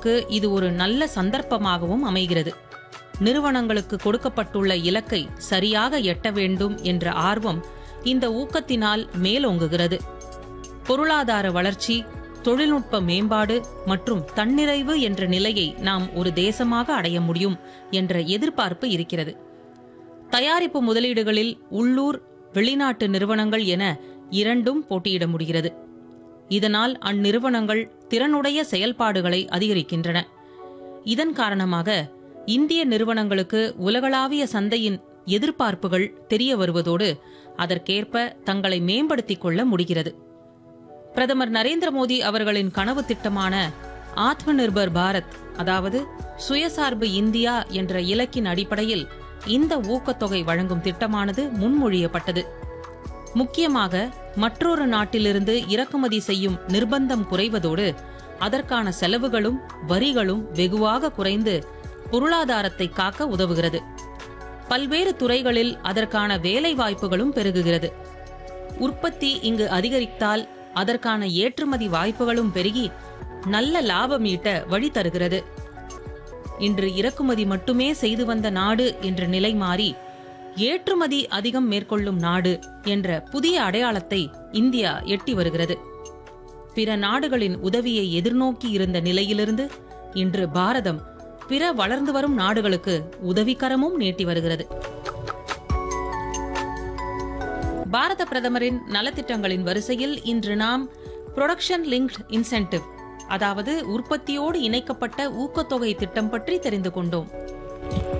நிறுவனங்களுக்கு இது ஒரு நல்ல சந்தர்ப்பமாகவும் அமைகிறது நிறுவனங்களுக்கு கொடுக்கப்பட்டுள்ள இலக்கை சரியாக எட்ட வேண்டும் என்ற ஆர்வம் இந்த ஊக்கத்தினால் மேலோங்குகிறது பொருளாதார வளர்ச்சி தொழில்நுட்ப மேம்பாடு மற்றும் தன்னிறைவு என்ற நிலையை நாம் ஒரு தேசமாக அடைய முடியும் என்ற எதிர்பார்ப்பு இருக்கிறது தயாரிப்பு முதலீடுகளில் உள்ளூர் வெளிநாட்டு நிறுவனங்கள் என இரண்டும் போட்டியிட முடிகிறது இதனால் அந்நிறுவனங்கள் திறனுடைய செயல்பாடுகளை அதிகரிக்கின்றன இதன் காரணமாக இந்திய நிறுவனங்களுக்கு உலகளாவிய சந்தையின் எதிர்பார்ப்புகள் தெரிய வருவதோடு அதற்கேற்ப தங்களை மேம்படுத்திக் கொள்ள முடிகிறது பிரதமர் நரேந்திர மோடி அவர்களின் கனவு திட்டமான ஆத்ம நிர்பர் பாரத் அதாவது சுயசார்பு இந்தியா என்ற இலக்கின் அடிப்படையில் இந்த ஊக்கத்தொகை வழங்கும் திட்டமானது முன்மொழியப்பட்டது முக்கியமாக மற்றொரு நாட்டிலிருந்து இறக்குமதி செய்யும் நிர்பந்தம் குறைவதோடு அதற்கான செலவுகளும் வரிகளும் வெகுவாக குறைந்து பொருளாதாரத்தை காக்க உதவுகிறது பல்வேறு துறைகளில் அதற்கான வேலை வாய்ப்புகளும் பெருகுகிறது உற்பத்தி இங்கு அதிகரித்தால் அதற்கான ஏற்றுமதி வாய்ப்புகளும் பெருகி நல்ல லாபம் ஈட்ட வழி தருகிறது இன்று இறக்குமதி மட்டுமே செய்து வந்த நாடு என்ற நிலை மாறி ஏற்றுமதி அதிகம் மேற்கொள்ளும் நாடு என்ற புதிய அடையாளத்தை இந்தியா எட்டி வருகிறது பிற நாடுகளின் உதவியை எதிர்நோக்கி இருந்த நிலையிலிருந்து இன்று பாரதம் பிற வளர்ந்து வரும் நாடுகளுக்கு உதவிக்கரமும் நீட்டி வருகிறது பாரத பிரதமரின் நலத்திட்டங்களின் வரிசையில் இன்று நாம் புரொடக்ஷன் லிங்க்ட் இன்சென்டிவ் அதாவது உற்பத்தியோடு இணைக்கப்பட்ட ஊக்கத்தொகை திட்டம் பற்றி தெரிந்து கொண்டோம்